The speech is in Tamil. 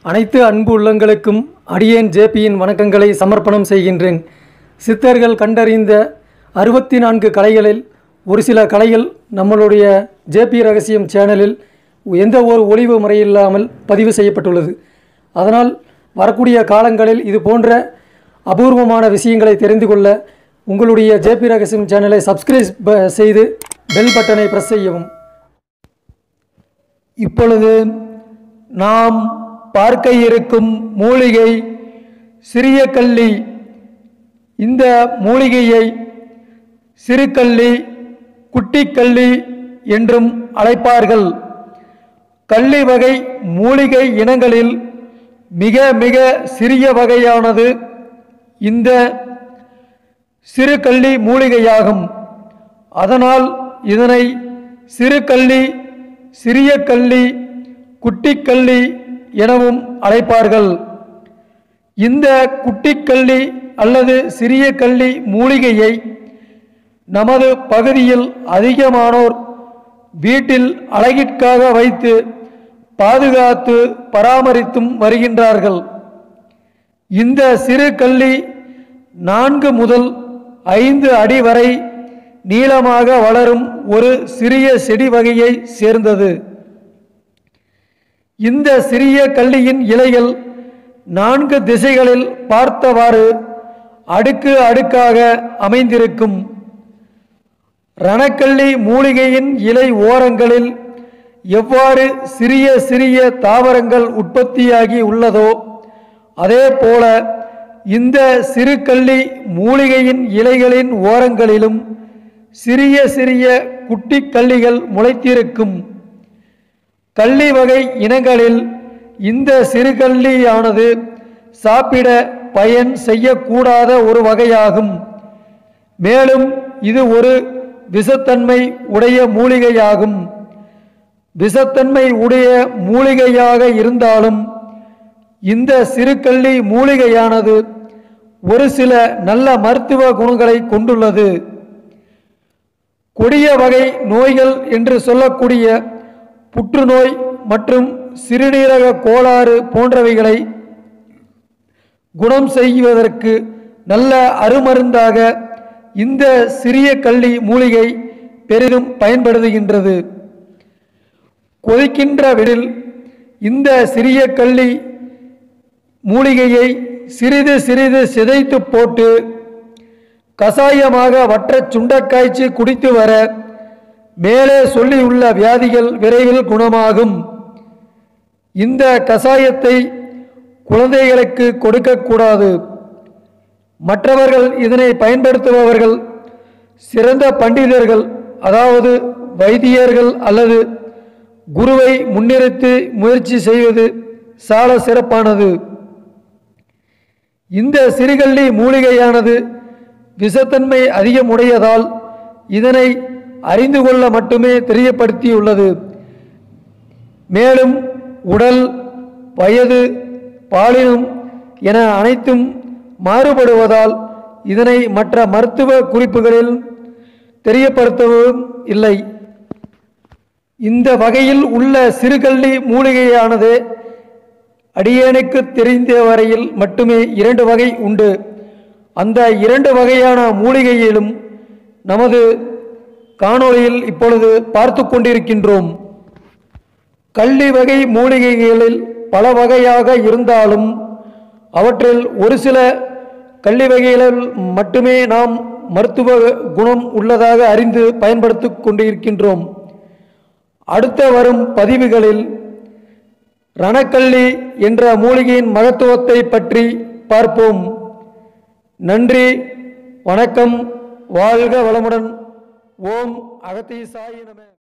அனைத்து அன்பு உள்ளங்களுக்கும் அடியேன் ஜேபியின் வணக்கங்களை சமர்ப்பணம் செய்கின்றேன் சித்தர்கள் கண்டறிந்த அறுபத்தி நான்கு கலைகளில் ஒரு சில கலைகள் நம்மளுடைய ஜேபி ரகசியம் சேனலில் எந்த ஒரு ஒளிவு முறையில்லாமல் பதிவு செய்யப்பட்டுள்ளது அதனால் வரக்கூடிய காலங்களில் இது போன்ற அபூர்வமான விஷயங்களை தெரிந்து கொள்ள உங்களுடைய ஜேபி ரகசியம் சேனலை சப்ஸ்கிரைப் செய்து பெல் பட்டனை பிரஸ் செய்யவும் இப்பொழுது நாம் பார்க்க இருக்கும் மூலிகை சிறிய கள்ளி இந்த மூலிகையை சிறு கள்ளி குட்டி கள்ளி என்றும் அழைப்பார்கள் கள்ளி வகை மூலிகை இனங்களில் மிக மிக சிறிய வகையானது இந்த சிறு கள்ளி மூலிகையாகும் அதனால் இதனை சிறு கள்ளி சிறிய கள்ளி குட்டிக்கள்ளி எனவும் அழைப்பார்கள் இந்த குட்டிக்கள்ளி அல்லது சிறிய கள்ளி மூலிகையை நமது பகுதியில் அதிகமானோர் வீட்டில் அழகிற்காக வைத்து பாதுகாத்து பராமரித்தும் வருகின்றார்கள் இந்த சிறு கள்ளி நான்கு முதல் ஐந்து அடி வரை நீளமாக வளரும் ஒரு சிறிய செடி வகையை சேர்ந்தது இந்த சிறிய கள்ளியின் இலைகள் நான்கு திசைகளில் பார்த்தவாறு அடுக்கு அடுக்காக அமைந்திருக்கும் ரணக்கள்ளி மூலிகையின் இலை ஓரங்களில் எவ்வாறு சிறிய சிறிய தாவரங்கள் உற்பத்தியாகி உள்ளதோ அதே போல இந்த சிறு கள்ளி மூலிகையின் இலைகளின் ஓரங்களிலும் சிறிய சிறிய குட்டி கள்ளிகள் முளைத்திருக்கும் கள்ளி வகை இனங்களில் இந்த சிறுகள்ளியானது சாப்பிட பயன் செய்யக்கூடாத ஒரு வகையாகும் மேலும் இது ஒரு விஷத்தன்மை உடைய மூலிகையாகும் விஷத்தன்மை உடைய மூலிகையாக இருந்தாலும் இந்த சிறுகள்ளி மூலிகையானது ஒரு சில நல்ல மருத்துவ குணங்களை கொண்டுள்ளது கொடிய வகை நோய்கள் என்று சொல்லக்கூடிய புற்றுநோய் மற்றும் சிறுநீரக கோளாறு போன்றவைகளை குணம் செய்வதற்கு நல்ல அருமருந்தாக இந்த சிறிய கள்ளி மூலிகை பெரிதும் பயன்படுத்துகின்றது கொதிக்கின்ற விடில் இந்த சிறிய கள்ளி மூலிகையை சிறிது சிறிது சிதைத்து போட்டு கசாயமாக வற்ற சுண்டக்காய்ச்சி குடித்து வர மேலே சொல்லியுள்ள வியாதிகள் விரைவில் குணமாகும் இந்த கசாயத்தை குழந்தைகளுக்கு கொடுக்கக்கூடாது மற்றவர்கள் இதனை பயன்படுத்துபவர்கள் சிறந்த பண்டிதர்கள் அதாவது வைத்தியர்கள் அல்லது குருவை முன்னிறுத்தி முயற்சி செய்வது சால சிறப்பானது இந்த சிறுகள்ளி மூலிகையானது விஷத்தன்மை அதிகமுடையதால் இதனை அறிந்து கொள்ள மட்டுமே தெரியப்படுத்தியுள்ளது மேலும் உடல் வயது பாலினம் என அனைத்தும் மாறுபடுவதால் இதனை மற்ற மருத்துவ குறிப்புகளில் தெரியப்படுத்தவும் இல்லை இந்த வகையில் உள்ள சிறுகள்ளி மூலிகையானது அடியேனுக்கு தெரிந்த வரையில் மட்டுமே இரண்டு வகை உண்டு அந்த இரண்டு வகையான மூலிகையிலும் நமது காணொளியில் இப்பொழுது பார்த்து கொண்டிருக்கின்றோம் கள்ளி வகை மூலிகைகளில் பல வகையாக இருந்தாலும் அவற்றில் ஒரு சில கள்ளி வகைகளில் மட்டுமே நாம் மருத்துவ குணம் உள்ளதாக அறிந்து பயன்படுத்தி கொண்டிருக்கின்றோம் அடுத்த வரும் பதிவுகளில் ரணக்கள்ளி என்ற மூலிகையின் மகத்துவத்தை பற்றி பார்ப்போம் நன்றி வணக்கம் வாழ்க வளமுடன் ஓம் அகத்தீசாய நம